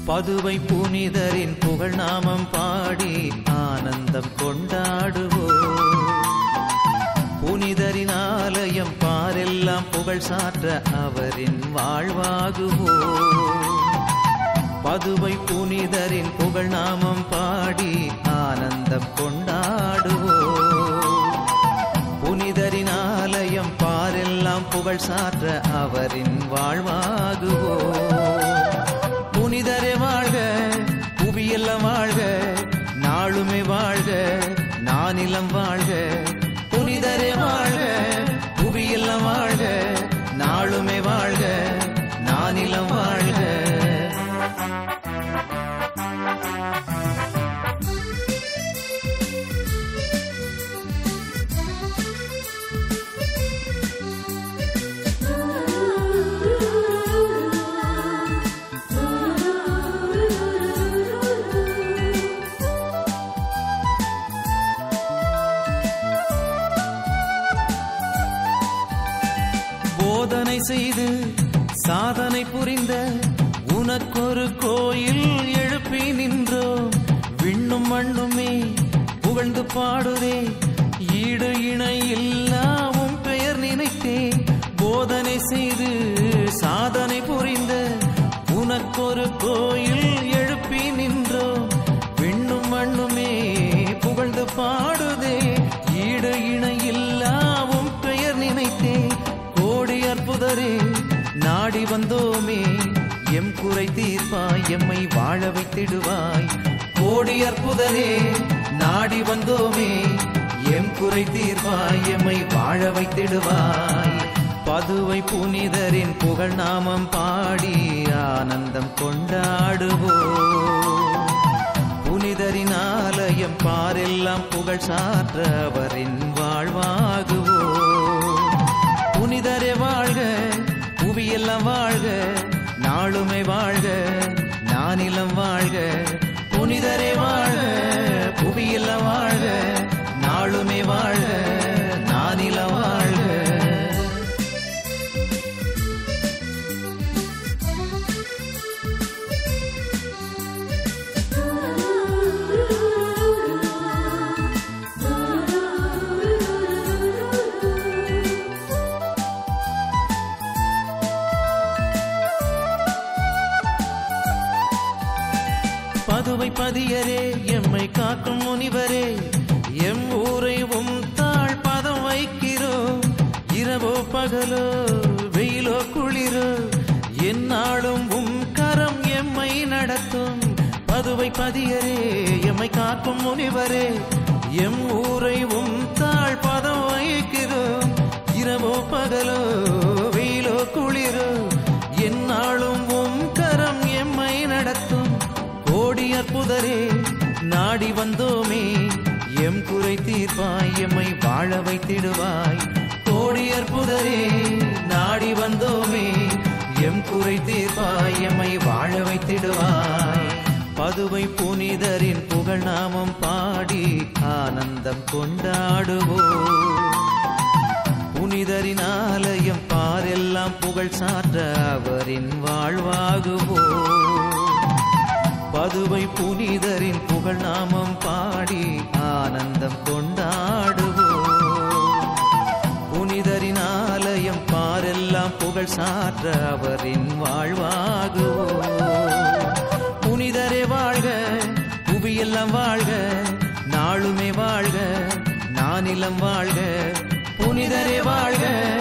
பதுவை புனிதரின் புகழ் நாமம் பாடி ஆனந்தம் கொண்டாடுவோம் புனிதரின் ஆலயம் பாரெல்லாம் புகழ் சாற்ற அவரின் வாழ்வாகுவோம் பதுவை புனிதரின் புகழ் நாமம் பாடி ஆனந்தம் கொண்டாடுவோம் புனிதரின் ஆலயம் பாரெல்லாம் புகழ் சாற்ற அவரின் வாழ்வாகுவோம் புனிதரே வாழ்க புவியெல்லாம் வாழ்க நாளுமே வாழ்க நானிலம் வாழ்க புனிதரே வாழ்க புவியெல்லாம் வாழ்க நாளுமே வாழ்க நானிலம் வாழ்க போதனை செய்து சாதனை புரிந்த உனக்கொரு கோயில் எழுப்பி நின்றோம் விண்ணும் மண்ணுமே புகழ்ந்து பாடுதே ஈடு இணை இல்லாவும் பெயர் நினைத்தேன் போதனை செய்து சாதனை புரிந்த உனக்கொரு கோயில் எழுப்பி நின்றோம் விண்ணும் மண்ணுமே புகழ்ந்து பாடுதே ஈடு இணை இல்லாவும் பெயர் நினைத்தேன் கோடி அற்புதரே நாடி வந்தோமே எம் குறை தீர்ப்பாய் எம்மை வாழ வைத்திடுவாய் கோடி அற்புதரே நாடி வந்தோமே எம் குறை தீர்ப்பாய் எம்மை வாழ வைத்திடுவாய் பதுவை புனிதரின் புகழ் நாமம் பாடி ஆனந்தம் கொண்டாடுவோம் புனிதரின் ஆலயம் பாரெல்லாம் புகழ் சாற்ற அவரின் வாழ்வாகுவோம் புனிதரே வாழ்க புவியெல்லாம் வாழ்க நாளுமே வாழ்க நானிலம் வாழ்க புனிதரே வாழ்க புவியெல்லாம் வாழ்க நாளுமே வாழ்க நானிலம் வாழ்க பதுவை பதியரே எம்மை காக்கும் முனிவரே எம் ஊரை உம் தாழ் பதம் வைக்கிறோம் இரவோ பகலோ வெயிலோ குளிரோ எந்நாளும் உம் கரம் எம்மை நடத்தும் பதுவை பதியரே எம்மை காக்கும் முனிவரே எம் ஊரை உம் தாழ் பதம் வைக்கிறோம் இரவோ பகலோ வெயிலோ குளிரோ எந்நாளும் உம் கரம் எம்மை நடத்தும் கோடி அற்புதரே நாடி வந்தோமே எம் குறை தீர்ப்பாய் எம்மை வாழ வைத்திடுவாய் கோடி அற்புதரே நாடி வந்தோமே எம் குறை தீர்ப்பாய் எம்மை வாழ வைத்திடுவாய் பதுவை புனிதரின் புகழ் நாமம் பாடி ஆனந்தம் கொண்டாடுவோம் புனிதரின் ஆலயம் பாரெல்லாம் புகழ் சாற்ற அவரின் வாழ்வாகுவோம் பதுவை புனிதரின் புகழ் நாமம் பாடி ஆனந்தம் கொண்டாடுவோம் புனிதரின் ஆலயம் பாரெல்லாம் புகழ் சாற்ற அவரின் வாழ்வாகுவோம் புனிதரே வாழ்க புவியெல்லாம் வாழ்க நாளுமே வாழ்க நானிலம் வாழ்க புனிதரே வாழ்க